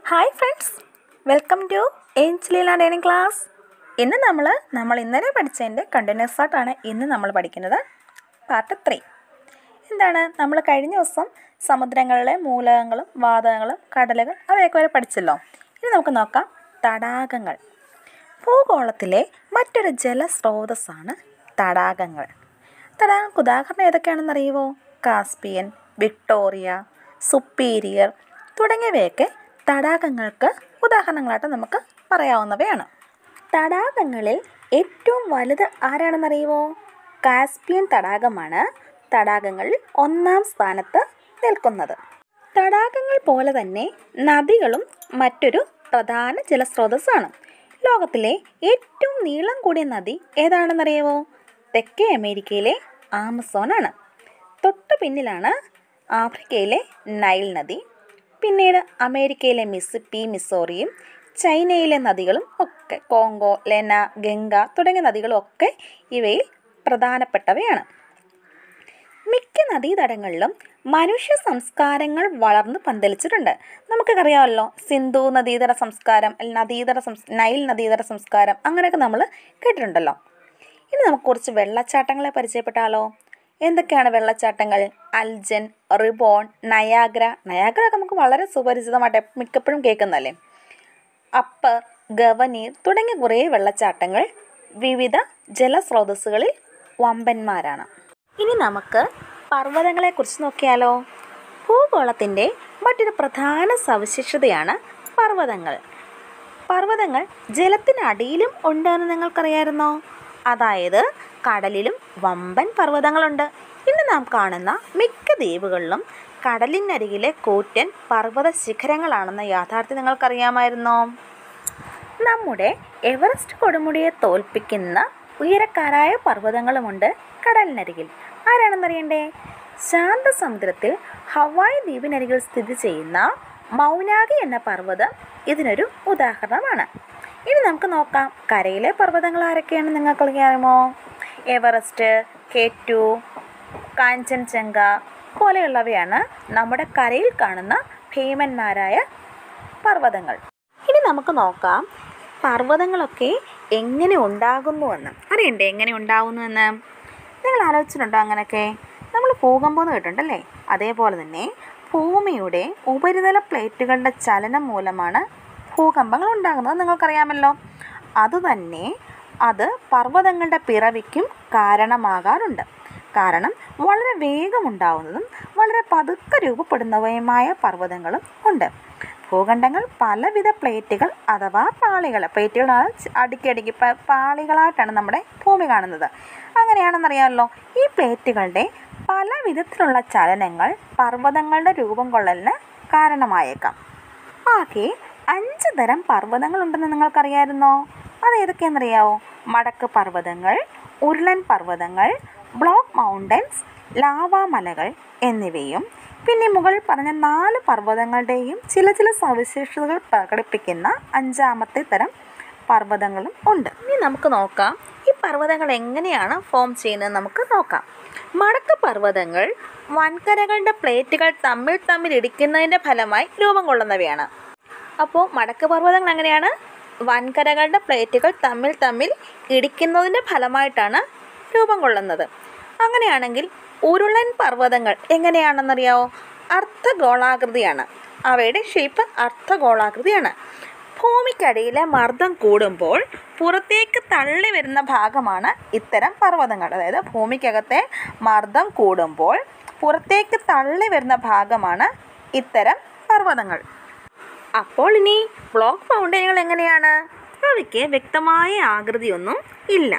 hi friends welcome to Angelila learning class ഇന്ന് നമ്മൾ നമ്മൾ ഇന്നലെ പഠിച്ചതിൻ്റെ കണ്ടിന്യൂസ് ആയിട്ടാണ് ഇന്ന് നമ്മൾ പഠിക്കുന്നത് പാർട്ട് ത്രീ എന്താണ് നമ്മൾ കഴിഞ്ഞ ദിവസം സമുദ്രങ്ങളിലെ മൂലകങ്ങളും വാതകങ്ങളും കടലുകൾ അവയൊക്കെ വരെ പഠിച്ചല്ലോ ഇനി നമുക്ക് നോക്കാം തടാകങ്ങൾ ഭൂഗോളത്തിലെ മറ്റൊരു ജലസ്രോതസ്സാണ് തടാകങ്ങൾ തടാകങ്ങൾക്ക് ഉദാഹരണം ഏതൊക്കെയാണെന്ന് അറിയുമോ കാസ്പിയൻ വിക്ടോറിയ സുപ്പീരിയർ തുടങ്ങിയവയൊക്കെ തടാകങ്ങൾക്ക് ഉദാഹരണങ്ങളായിട്ട് നമുക്ക് പറയാവുന്നവയാണ് തടാകങ്ങളിൽ ഏറ്റവും വലുത് ആരാണെന്നറിയുമോ കാസ്പിയൻ തടാകമാണ് തടാകങ്ങളിൽ ഒന്നാം സ്ഥാനത്ത് നിൽക്കുന്നത് തടാകങ്ങൾ പോലെ തന്നെ നദികളും മറ്റൊരു പ്രധാന ജലസ്രോതസ്സാണ് ലോകത്തിലെ ഏറ്റവും നീളം കൂടിയ നദി ഏതാണെന്നറിയാമോ തെക്കേ അമേരിക്കയിലെ ആമസോൺ ആണ് തൊട്ടു പിന്നിലാണ് ആഫ്രിക്കയിലെ നൈൽ നദി പിന്നീട് അമേരിക്കയിലെ മിസിപ്പി മിസോറിയും ചൈനയിലെ നദികളും ഒക്കെ കോങ്കോ ലെന ഗംഗ തുടങ്ങിയ നദികളും ഒക്കെ ഇവയിൽ പ്രധാനപ്പെട്ടവയാണ് മിക്ക നദീതടങ്ങളിലും മനുഷ്യ സംസ്കാരങ്ങൾ വളർന്ന് പന്തലിച്ചിട്ടുണ്ട് നമുക്കറിയാമല്ലോ സിന്ധു നദീതട സംസ്കാരം അല്ല നദീതട സംസ് നൈൽ നദീതട സംസ്കാരം അങ്ങനെയൊക്കെ നമ്മൾ കേട്ടിട്ടുണ്ടല്ലോ ഇനി നമുക്ക് കുറച്ച് വെള്ളച്ചാട്ടങ്ങളെ പരിചയപ്പെട്ടാലോ എന്തൊക്കെയാണ് വെള്ളച്ചാട്ടങ്ങൾ അൽജൻ റിബോൺ നയാഗ്ര നയാഗ്ര ഒക്കെ നമുക്ക് വളരെ സുപരിചിതമായിട്ട് മിക്കപ്പോഴും കേൾക്കുന്നതല്ലേ അപ്പർ ഗവനീർ തുടങ്ങിയ കുറേ വെള്ളച്ചാട്ടങ്ങൾ വിവിധ ജലസ്രോതസ്സുകളിൽ വമ്പന്മാരാണ് ഇനി നമുക്ക് പർവ്വതങ്ങളെക്കുറിച്ച് നോക്കിയാലോ ഭൂഗോളത്തിൻ്റെ മറ്റൊരു പ്രധാന സവിശേഷതയാണ് പർവ്വതങ്ങൾ പർവ്വതങ്ങൾ ജലത്തിനടിയിലും ഉണ്ടെന്ന് നിങ്ങൾക്കറിയായിരുന്നോ അതായത് കടലിലും വമ്പൻ പർവ്വതങ്ങളുണ്ട് ഇന്ന് നാം കാണുന്ന മിക്ക ദ്വീപുകളിലും കടലിനരികിലെ കൂറ്റൻ പർവ്വത ശിഖരങ്ങളാണെന്ന യാഥാർത്ഥ്യം നിങ്ങൾക്കറിയാമായിരുന്നോ നമ്മുടെ എവറസ്റ്റ് കൊടുമുടിയെ തോൽപ്പിക്കുന്ന ഉയരക്കാരായ പർവ്വതങ്ങളുമുണ്ട് കടലിനരികിൽ ആരാണെന്നറിയണ്ടേ ശാന്തസമുദ്രത്തിൽ ഹവായ് ദ്വീപിനരികിൽ സ്ഥിതി ചെയ്യുന്ന മൗനാഗി എന്ന പർവ്വതം ഇതിനൊരു ഉദാഹരണമാണ് ഇനി നമുക്ക് നോക്കാം കരയിലെ പർവ്വതങ്ങൾ ആരൊക്കെയാണെന്ന് നിങ്ങൾക്കറിയാമോ എവറസ്റ്റ് കെ ടു കാഞ്ചൻജംഗ പോലെയുള്ളവയാണ് നമ്മുടെ കരയിൽ കാണുന്ന ഭീമന്മാരായ പർവ്വതങ്ങൾ ഇനി നമുക്ക് നോക്കാം പർവ്വതങ്ങളൊക്കെ എങ്ങനെ ഉണ്ടാകുന്നുവെന്ന് അറിയണ്ടേ എങ്ങനെ ഉണ്ടാകുന്നുവെന്ന് നിങ്ങൾ ആലോചിച്ചിട്ടുണ്ടോ അങ്ങനെയൊക്കെ നമ്മൾ ഭൂകമ്പം എന്ന് കേട്ടിട്ടുണ്ടല്ലേ അതേപോലെ തന്നെ ഭൂമിയുടെ ഉപരിതല പ്ലേറ്റുകളുടെ ചലനം മൂലമാണ് ഭൂകമ്പങ്ങൾ ഉണ്ടാകുന്നത് നിങ്ങൾക്കറിയാമല്ലോ അതുതന്നെ അത് പർവ്വതങ്ങളുടെ പിറവിക്കും കാരണമാകാറുണ്ട് കാരണം വളരെ വേഗമുണ്ടാവുന്നതും വളരെ പതുക്കെ രൂപപ്പെടുന്നവയുമായ പർവ്വതങ്ങളും ഉണ്ട് ഭൂഖണ്ഡങ്ങൾ പലവിധ പ്ലേറ്റുകൾ അഥവാ പാളികൾ പ്ലേറ്റുകളാണ് അടുക്കിയടുക്കി പാളികളായിട്ടാണ് നമ്മുടെ ഭൂമി കാണുന്നത് അങ്ങനെയാണെന്നറിയാമല്ലോ ഈ പ്ലേറ്റുകളുടെ പല വിധത്തിലുള്ള ചലനങ്ങൾ പർവ്വതങ്ങളുടെ രൂപം കൊള്ളലിന് കാരണമായേക്കാം ആകെ അഞ്ച് തരം പർവ്വതങ്ങളുണ്ടെന്ന് നിങ്ങൾക്കറിയായിരുന്നോ അത് ഏതൊക്കെയാണെന്നറിയാവോ മടക്ക് പർവ്വതങ്ങൾ ഉരുളൻ പർവ്വതങ്ങൾ ബ്ലോക്ക് മൗണ്ടൻസ് ലാവാമലകൾ എന്നിവയും പിന്നെ മുകളിൽ പറഞ്ഞ നാല് പർവ്വതങ്ങളുടെയും ചില ചില സവിശേഷതകൾ പ്രകടിപ്പിക്കുന്ന അഞ്ചാമത്തെ തരം പർവ്വതങ്ങളും ഉണ്ട് ഇനി നമുക്ക് നോക്കാം ഈ പർവ്വതങ്ങൾ എങ്ങനെയാണ് ഫോം ചെയ്യുന്നത് നമുക്ക് നോക്കാം മടക്ക് പർവ്വതങ്ങൾ വൻകരകളുടെ പ്ലേറ്റുകൾ തമ്മിൽ തമ്മിൽ ഇടിക്കുന്നതിൻ്റെ ഫലമായി രൂപം കൊള്ളുന്നവയാണ് അപ്പോൾ മടക്ക് പർവ്വതങ്ങൾ എങ്ങനെയാണ് വൻകരകളുടെ പ്ലേറ്റുകൾ തമ്മിൽ തമ്മിൽ ഇടിക്കുന്നതിൻ്റെ ഫലമായിട്ടാണ് രൂപം കൊള്ളുന്നത് അങ്ങനെയാണെങ്കിൽ ഉരുളൻ പർവ്വതങ്ങൾ എങ്ങനെയാണെന്നറിയാവോ അർദ്ധഗോളാകൃതിയാണ് അവയുടെ ഷേപ്പ് അർദ്ധഗോളാകൃതിയാണ് ഭൂമിക്കടിയിലെ മർദ്ദം കൂടുമ്പോൾ പുറത്തേക്ക് തള്ളി വരുന്ന ഭാഗമാണ് ഇത്തരം പർവ്വതങ്ങൾ അതായത് ഭൂമിക്കകത്തെ മർദ്ദം കൂടുമ്പോൾ പുറത്തേക്ക് തള്ളി വരുന്ന ഭാഗമാണ് ഇത്തരം പർവ്വതങ്ങൾ അപ്പോൾ ഇനി ബ്ലോക്ക് മൗണ്ടനുകൾ എങ്ങനെയാണ് അവയ്ക്ക് വ്യക്തമായ ആകൃതിയൊന്നും ഇല്ല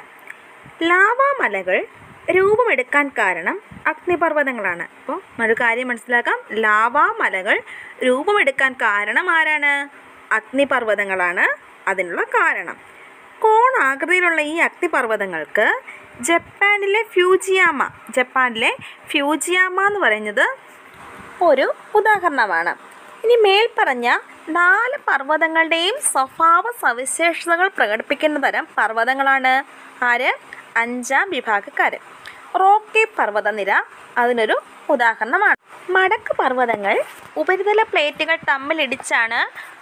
ലാവാമലകൾ രൂപമെടുക്കാൻ കാരണം അഗ്നിപർവ്വതങ്ങളാണ് അപ്പോൾ ഒരു കാര്യം മനസ്സിലാക്കാം ലാവാമലകൾ രൂപമെടുക്കാൻ കാരണം ആരാണ് അഗ്നിപർവ്വതങ്ങളാണ് അതിനുള്ള കാരണം കോണാകൃതിയിലുള്ള ഈ അഗ്നിപർവ്വതങ്ങൾക്ക് ജപ്പാനിലെ ഫ്യൂജിയാമ ജപ്പാനിലെ ഫ്യൂജിയാമ എന്ന് പറയുന്നത് ഒരു ഉദാഹരണമാണ് ഇനി മേൽപ്പറഞ്ഞ നാല് പർവ്വതങ്ങളുടെയും സ്വഭാവ സവിശേഷതകൾ പ്രകടിപ്പിക്കുന്ന തരം പർവ്വതങ്ങളാണ് ആര് അഞ്ചാം വിഭാഗക്കാർ റോക്കി പർവ്വതനിര അതിനൊരു ഉദാഹരണമാണ് മടക്ക് പർവ്വതങ്ങൾ ഉപരിതല പ്ലേറ്റുകൾ തമ്മിലിടിച്ചാണ്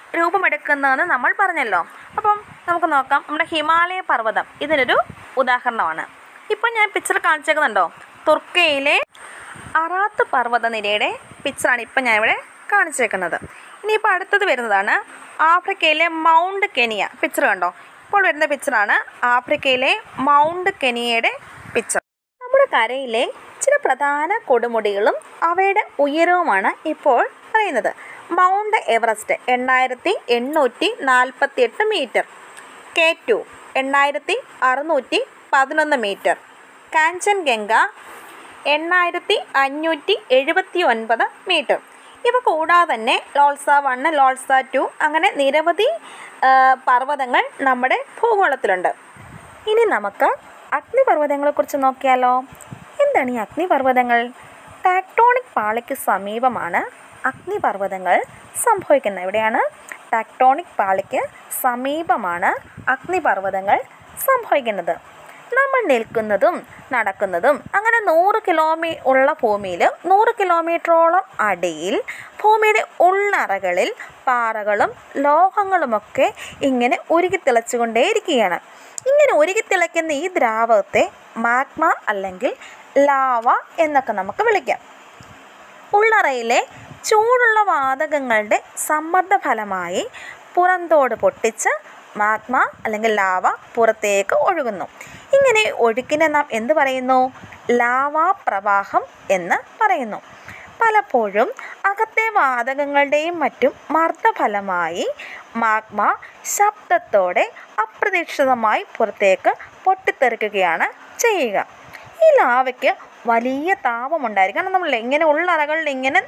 രൂപമെടുക്കുന്നതെന്ന് നമ്മൾ പറഞ്ഞല്ലോ അപ്പം നമുക്ക് നോക്കാം നമ്മുടെ ഹിമാലയ പർവ്വതം ഇതിനൊരു ഉദാഹരണമാണ് ഇപ്പം ഞാൻ പിക്ചർ കാണിച്ചേക്കുന്നുണ്ടോ തുർക്കയിലെ അറാത്ത് പർവ്വതനിരയുടെ പിക്ചറാണ് ഇപ്പം ഞാൻ ഇവിടെ കാണിച്ചേക്കുന്നത് ഇനിയിപ്പോൾ അടുത്തത് വരുന്നതാണ് ആഫ്രിക്കയിലെ മൗണ്ട് കെനിയ പിക്ചർ കണ്ടോ ഇപ്പോൾ വരുന്ന പിക്ചറാണ് ആഫ്രിക്കയിലെ മൗണ്ട് കെനിയയുടെ പിക്ചർ നമ്മുടെ കരയിലെ ചില പ്രധാന കൊടുമുടികളും അവയുടെ ഉയരവുമാണ് ഇപ്പോൾ പറയുന്നത് മൗണ്ട് എവറസ്റ്റ് എണ്ണായിരത്തി എണ്ണൂറ്റി നാൽപ്പത്തി എട്ട് മീറ്റർ കെ ടു എണ്ണായിരത്തി അറുന്നൂറ്റി പതിനൊന്ന് മീറ്റർ കാഞ്ചൻഗംഗ എണ്ണായിരത്തി അഞ്ഞൂറ്റി എഴുപത്തി ഒൻപത് മീറ്റർ ഇവ കൂടാതെ തന്നെ ലോൾസ വണ്ണ് ലോൾസ ടു അങ്ങനെ നിരവധി ആ, പർവ്വതങ്ങൾ നമ്മുടെ ഭൂഗോളത്തിലുണ്ട് ഇനി നമുക്ക് അഗ്നിപർവ്വതങ്ങളെക്കുറിച്ച് നോക്കിയാലോ എന്താണ് ഈ അഗ്നിപർവ്വതങ്ങൾ ടാക്ടോണിക് പാളിക്ക് സമീപമാണ് അഗ്നിപർവ്വതങ്ങൾ സംഭവിക്കുന്നത് എവിടെയാണ് ടാക്ടോണിക് പാളിക്ക് സമീപമാണ് അഗ്നിപർവ്വതങ്ങൾ സംഭവിക്കുന്നത് നമ്മൾ നിൽക്കുന്നതും നടക്കുന്നതും അങ്ങനെ നൂറ് കിലോമീ ഉള്ള ഭൂമിയിൽ നൂറ് കിലോമീറ്ററോളം അടിയിൽ ഭൂമിയുടെ ഉള്ളറകളിൽ പാറകളും ലോഹങ്ങളുമൊക്കെ ഇങ്ങനെ ഉരുകി തിളച്ചുകൊണ്ടേയിരിക്കുകയാണ് ഇങ്ങനെ ഉരുകി തിളയ്ക്കുന്ന ഈ ദ്രാവകത്തെ മാഗ്മ അല്ലെങ്കിൽ ലാവ എന്നൊക്കെ നമുക്ക് വിളിക്കാം ഉള്ളറയിലെ ചൂടുള്ള വാതകങ്ങളുടെ സമ്മർദ്ദ ഫലമായി പുറന്തോട് പൊട്ടിച്ച് മാഗ്മ അല്ലെങ്കിൽ ലാവ പുറത്തേക്ക് ഒഴുകുന്നു ഇങ്ങനെ ഒഴുക്കിനെ നാം എന്ത് പറയുന്നു ലാവാ പ്രവാഹം എന്ന് പറയുന്നു പലപ്പോഴും അകത്തെ വാതകങ്ങളുടെയും മറ്റും മർദ്ദഫലമായി മാഗ്മ ശബ്ദത്തോടെ അപ്രതീക്ഷിതമായി പുറത്തേക്ക് പൊട്ടിത്തെറിക്കുകയാണ് ചെയ്യുക ഈ ലാവയ്ക്ക് വലിയ താപമുണ്ടായിരിക്കും കാരണം നമ്മൾ ഇങ്ങനെ ഉള്ളറകളിൽ ഇങ്ങനെ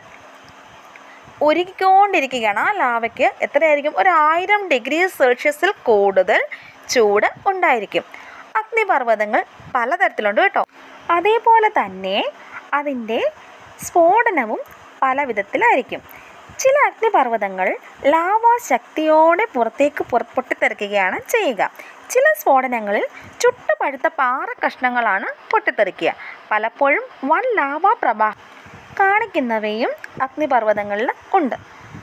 ഉരുകിക്കൊണ്ടിരിക്കുകയാണ് ആ ലാവയ്ക്ക് എത്രയായിരിക്കും ഒരു ആയിരം ഡിഗ്രി സെൽഷ്യസിൽ കൂടുതൽ ചൂട് ഉണ്ടായിരിക്കും അഗ്നിപർവ്വതങ്ങൾ പലതരത്തിലുണ്ട് കേട്ടോ അതേപോലെ തന്നെ അതിൻ്റെ സ്ഫോടനവും പല വിധത്തിലായിരിക്കും ചില അഗ്നിപർവ്വതങ്ങൾ ലാവ ശക്തിയോടെ പുറത്തേക്ക് പുറ പൊട്ടിത്തെറിക്കുകയാണ് ചെയ്യുക ചില സ്ഫോടനങ്ങളിൽ ചുട്ടുപഴുത്ത പാറ കഷ്ണങ്ങളാണ് പൊട്ടിത്തെറിക്കുക പലപ്പോഴും വൻ ലാവ പ്രവാഹം കാണിക്കുന്നവയും അഗ്നിപർവ്വതങ്ങളിൽ ഉണ്ട്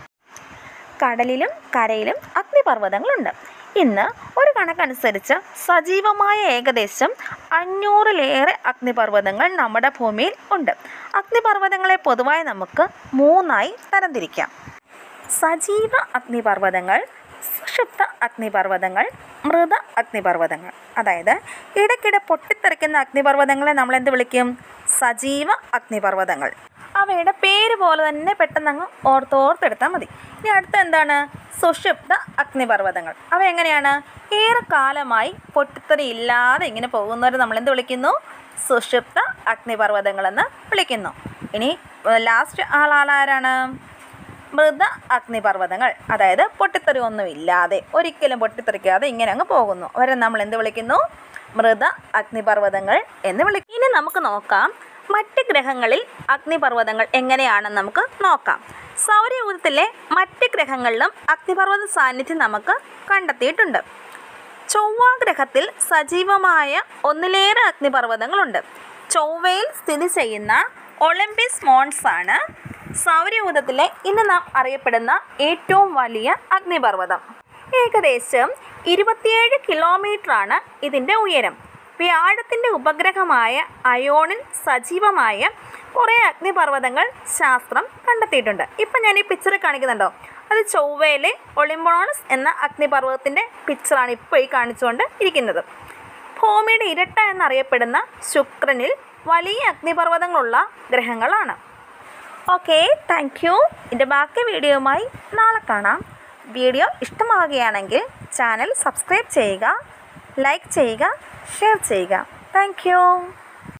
കടലിലും കരയിലും അഗ്നിപർവ്വതങ്ങളുണ്ട് ഇന്ന് ഒരു കണക്കനുസരിച്ച് സജീവമായ ഏകദേശം അഞ്ഞൂറിലേറെ അഗ്നിപർവ്വതങ്ങൾ നമ്മുടെ ഭൂമിയിൽ ഉണ്ട് അഗ്നിപർവ്വതങ്ങളെ പൊതുവായി നമുക്ക് മൂന്നായി തരംതിരിക്കാം സജീവ അഗ്നിപർവ്വതങ്ങൾ സുഷുപ്ത അഗ്നിപർവ്വതങ്ങൾ മൃത അഗ്നിപർവ്വതങ്ങൾ അതായത് ഇടയ്ക്കിടെ പൊട്ടിത്തെറിക്കുന്ന അഗ്നിപർവ്വതങ്ങളെ നമ്മൾ എന്ത് വിളിക്കും സജീവ അഗ്നിപർവ്വതങ്ങൾ അവയുടെ പേര് പോലെ തന്നെ പെട്ടെന്ന് അങ്ങ് ഓർത്തോർത്തെടുത്താൽ മതി ഇനി അടുത്ത എന്താണ് സുഷുപ്ത അഗ്നിപർവ്വതങ്ങൾ അവ എങ്ങനെയാണ് ഏറെ കാലമായി പൊട്ടിത്തെറി ഇല്ലാതെ ഇങ്ങനെ പോകുന്നവരെ നമ്മൾ എന്ത് വിളിക്കുന്നു സുഷുപ്ത അഗ്നിപർവ്വതങ്ങളെന്ന് വിളിക്കുന്നു ഇനി ലാസ്റ്റ് ആളാളാരാണ് മൃത അഗ്നിപർവ്വതങ്ങൾ അതായത് പൊട്ടിത്തെറി ഒന്നും ഇല്ലാതെ ഒരിക്കലും പൊട്ടിത്തെറിക്കാതെ ഇങ്ങനെ അങ്ങ് പോകുന്നു അവരെ നമ്മൾ എന്ത് വിളിക്കുന്നു മൃത അഗ്നിപർവ്വതങ്ങൾ എന്ന് വിളിക്കും ഇനി നമുക്ക് നോക്കാം മറ്റ് ഗ്രഹങ്ങളിൽ അഗ്നിപർവ്വതങ്ങൾ എങ്ങനെയാണെന്ന് നമുക്ക് നോക്കാം സൗരയൂഥത്തിലെ മറ്റ് ഗ്രഹങ്ങളിലും അഗ്നിപർവ്വത സാന്നിധ്യം നമുക്ക് കണ്ടെത്തിയിട്ടുണ്ട് ചൊവ്വ ഗ്രഹത്തിൽ സജീവമായ ഒന്നിലേറെ അഗ്നിപർവ്വതങ്ങളുണ്ട് ചൊവ്വയിൽ സ്ഥിതി ചെയ്യുന്ന ഒളിമ്പിസ് മോൺസ് ആണ് സൗരയൂഥത്തിലെ ഇന്ന് നാം അറിയപ്പെടുന്ന ഏറ്റവും വലിയ അഗ്നിപർവ്വതം ഏകദേശം ഇരുപത്തിയേഴ് കിലോമീറ്ററാണ് ഇതിൻ്റെ ഉയരം വ്യാഴത്തിൻ്റെ ഉപഗ്രഹമായ അയോണിൽ സജീവമായ കുറേ അഗ്നിപർവ്വതങ്ങൾ ശാസ്ത്രം കണ്ടെത്തിയിട്ടുണ്ട് ഇപ്പം ഞാൻ ഈ പിക്ചർ കാണിക്കുന്നുണ്ടോ അത് ചൊവ്വയിലെ ഒളിമ്പോണസ് എന്ന അഗ്നിപർവ്വതത്തിൻ്റെ പിക്ചറാണ് ഇപ്പോൾ ഈ കാണിച്ചുകൊണ്ട് ഇരിക്കുന്നത് ഭൂമിയുടെ ഇരട്ട എന്നറിയപ്പെടുന്ന ശുക്രനിൽ വലിയ അഗ്നിപർവ്വതങ്ങളുള്ള ഗ്രഹങ്ങളാണ് ഓക്കെ താങ്ക് യു ഇതിൻ്റെ ബാക്കി വീഡിയോയുമായി നാളെ കാണാം വീഡിയോ ഇഷ്ടമാവുകയാണെങ്കിൽ ചാനൽ സബ്സ്ക്രൈബ് ചെയ്യുക ലൈക്ക് ചെയ്യുക ഷെയർ ചെയ്യുക താങ്ക് യു